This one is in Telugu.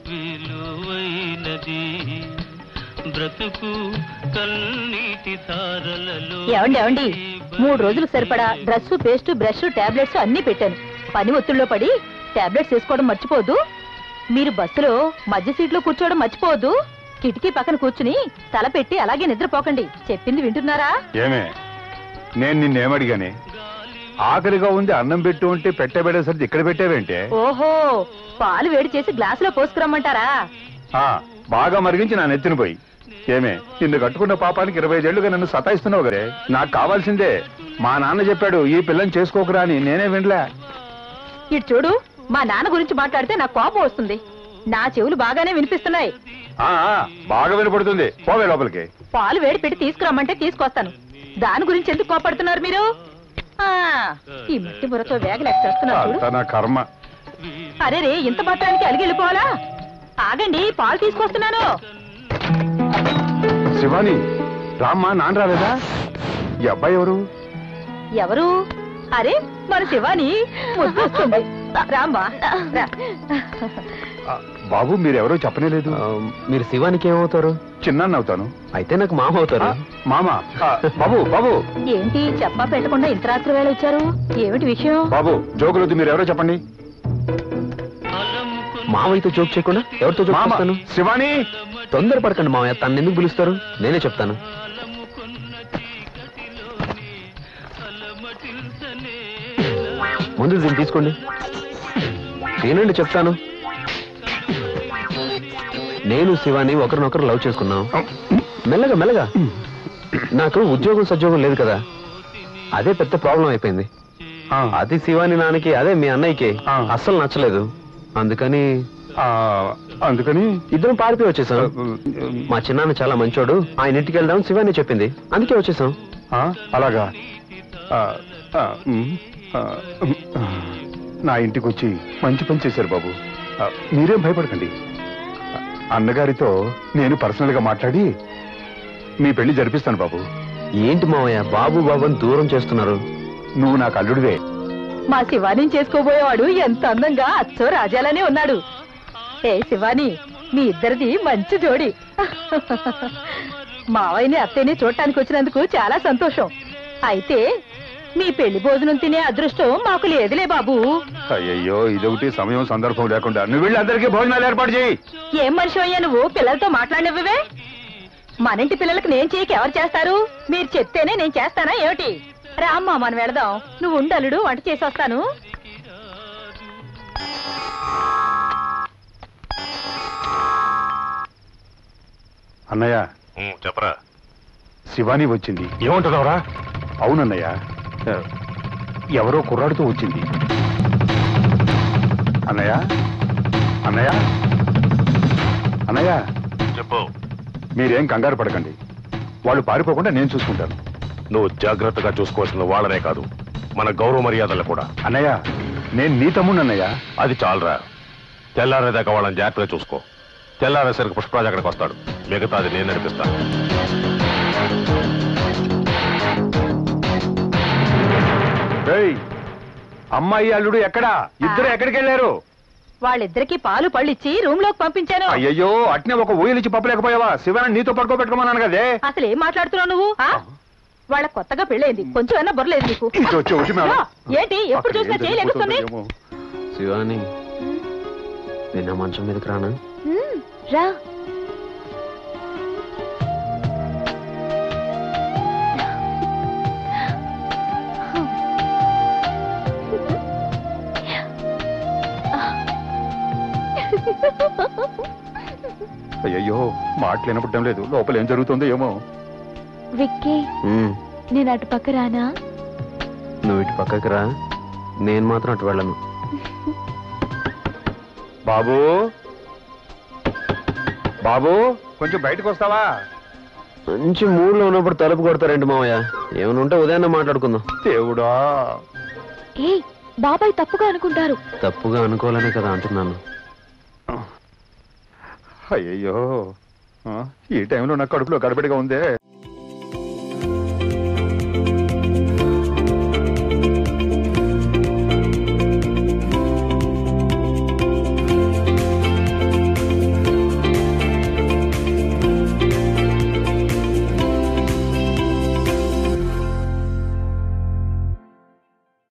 విలువైనది బ్రతుకు కన్నీటి ధారలలో ఏమండి ఏమండి మూడు రోజులకు సరిపడా డ్రెస్సు పేస్ట్ బ్రష్ టాబ్లెట్స్ అన్ని పెట్టాను పని ఒత్తిడిలో పడి టాబ్లెట్స్ వేసుకోవడం మర్చిపోదు మీరు బస్సులో మధ్య సీట్లో కూర్చోవడం మర్చిపోవద్దు కిటికీ పక్కన కూర్చుని తల పెట్టి అలాగే నిద్రపోకండి చెప్పింది వింటున్నారా ఏమే నేను నిన్నేమడిగానే ఆకలిగా ఉంది అన్నం పెట్టు ఉంటే పెట్టబెడేసరికి ఇక్కడ పెట్టావేంటే ఓహో పాలు వేడి చేసి గ్లాసులో పోసుకురమ్మంటారా ఆ, బాగా మరిగించి నా నెత్తిన పోయి ఏమే నిన్ను కట్టుకున్న పాపానికి ఇరవై ఏళ్లుగా నన్ను సతాయిస్తున్నావు గరే నాకు కావాల్సిందే మా నాన్న చెప్పాడు ఈ పిల్లని చేసుకోకురా అని నేనే వినలే ఇటు చూడు మా నాన్న గురించి మాట్లాడితే నాకు కోపం వస్తుంది నా చెవులు బాగానే వినిపిస్తున్నాయి ఆ, ఆ, బాగా వినపడుతుంది పోవే లోపలికి పాలు వేడి పెట్టి తీసుకురమ్మంటే తీసుకొస్తాను దాని గురించి ఎందుకు కోపడుతున్నారు మీరు ఆ ఈ మట్టి బుర్రతో వేగలేక చేస్తున్నారు చూడు అంతా నా కర్మ అరే రే ఇంత మాత్రానికి అలిగి వెళ్ళిపోవాలా ఆగండి పాలు తీసుకొస్తున్నాను శివాని రామ్మా నాన్న రాలేదా ఈ అబ్బాయి ఎవరు ఎవరు అరే మన శివాని ముద్దు వస్తుంది రామ్మా రా. ఆ, బాబు మీరెవరో చెప్పనే లేదు ఆ, మీరు శివానికి ఏమవుతారు చిన్నాన్న అవుతాను అయితే నాకు మామ అవుతారు ఆ, మామ ఆ, బాబు బాబు ఏంటి చెప్పా పెట్టకుండా ఇంత రాత్రి వేళ వచ్చారు ఏమిటి విషయం బాబు జోకులొద్దు మీరు ఎవరో చెప్పండి మావయ్యతో జోక్ చేయకుండా ఎవరితో జోక్ మామ చేస్తాను శివాని తొందరపడకండి మావయ్య తను ఎందుకు పిలుస్తారు నేనే చెప్తాను ముందు దీన్ని తీసుకోండి నేనండి చెప్తాను నేను శివాని ఒకరినొకరు లవ్ చేసుకున్నాం మెల్లగా మెల్లగా నాకు ఉద్యోగం సద్యోగం లేదు కదా అదే పెద్ద ప్రాబ్లం అయిపోయింది ఆ, అది శివాని నాన్నకి అదే మీ అన్నయ్యకి ఆ. అస్సలు నచ్చలేదు అందుకని ఆ, అందుకని ఇద్దరం పారిపోయి వచ్చేసాం మా చిన్నాన్న చాలా మంచోడు ఆయన ఇంటికి వెళ్దాం శివాని చెప్పింది అందుకే వచ్చేసాం ఆ, అలాగా ఆ, ఆ, ఉమ్, ఆ, ఉమ్, ఆ. నా ఇంటికి వచ్చి మంచి పని చేశారు బాబు ఆ, మీరేం భయపడకండి ఆ, అన్నగారితో నేను పర్సనల్ గా మాట్లాడి మీ పెళ్లి జరిపిస్తాను బాబు ఏంటి మావయ్య బాబు బాబు అని దూరం చేస్తున్నారు నువ్వు నాకు అల్లుడివే మా శివాని చేసుకోబోయేవాడు ఎంత అందంగా అచ్చో రాజాలనే ఉన్నాడు ఏ శివాని మీ ఇద్దరిది మంచి జోడి మావయ్యని అత్తయ్యని చూడటానికి వచ్చినందుకు చాలా సంతోషం అయితే మీ పెళ్లి భోజనం తినే అదృష్టం మాకు లేదులే బాబు అయ్యయ్యో ఇదొకటి సమయం సందర్భం లేకుండా నువ్వు వెళ్ళి అందరికీ భోజనాలు ఏర్పాటు చేయి ఏం మనిషి అయ్యా నువ్వు పిల్లలతో మాట్లాడినవ్వే మనింటి పిల్లలకు నేను చేయకి ఎవరు చేస్తారు మీరు చెప్తేనే నేను చేస్తానా ఏమిటి రామ్మా మనం వెళదాం నువ్వు ఉండలుడు వంట చేసి వస్తాను అన్నయ్య చెప్పరా శివాని వచ్చింది ఏమంటున్నావురా అవునన్నయ్య ఆ, ఎవరో కుర్రాడితో వచ్చింది అన్నయ్య అన్నయ్య అన్నయ్య చెప్పు మీరేం కంగారు పడకండి వాళ్ళు పారిపోకుండా నేను చూసుకుంటాను నువ్వు జాగ్రత్తగా చూసుకోవాల్సిన వాళ్ళనే కాదు మన గౌరవ మర్యాదలు కూడా అన్నయ్య నేను నీ తమ్ముడు అన్నయ్య అది చాలరా తెల్లారేదాకా వాళ్ళని జాగ్రత్తగా చూసుకో తెల్లారేసరికి పుష్పరాజు అక్కడికి వస్తాడు మిగతాది నేను నడిపిస్తాను ఏయ్, అమ్మాయి అల్లుడు ఎక్కడా ఇద్దరు ఎక్కడికి వెళ్ళారు వాళ్ళిద్దరికి పాలు పళ్ళు ఇచ్చి రూమ్ లోకి పంపించాను అయ్యయ్యో అట్నే ఒక ఊయలిచ్చి పప్పలేకపోయావా శివాని నీతో పడుకోబెట్టుకోమన్నాను కదే అసలు ఏం మాట్లాడుతున్నావు నువ్వు ఆ? వాళ్ళ కొత్తగా పెళ్ళైంది కొంచెం అయినా బుర్రలేదు నీకు ఇటు వచ్చి ఒకటి మేడం. ఆ, ఏంటి ఎప్పుడు చూసినా అక్కడ ఏం చేయలేగుస్తుంది జరిగిపోతుందో ఏమో. శివాని నిన్న మంచం మీదకి రానా రా అయ్యయ్యో మాటలు వినపడడం లేదు లోపల ఏం జరుగుతుందో ఏమో విక్కీ ఉమ్, నేను అటు పక్క రానా నువ్వు ఇటు పక్కకి రా నేను మాత్రం అటు వెళ్ళను బాబు బాబు కొంచెం బయటకు వస్తావా మంచి మూడ్లో ఉన్నప్పుడు తలుపు కొడతారేంటి మావయ్య ఏమైనా ఉంటే ఉదయాన్నే మాట్లాడుకుందాం దేవుడా ఏ బాబాయ్ తప్పుగా అనుకుంటారు తప్పుగా అనుకోవాలనే కదా అంటున్నాను అయ్యయ్యో ఆ, ఈ టైంలో నా కడుపులో గడబడిగా ఉందే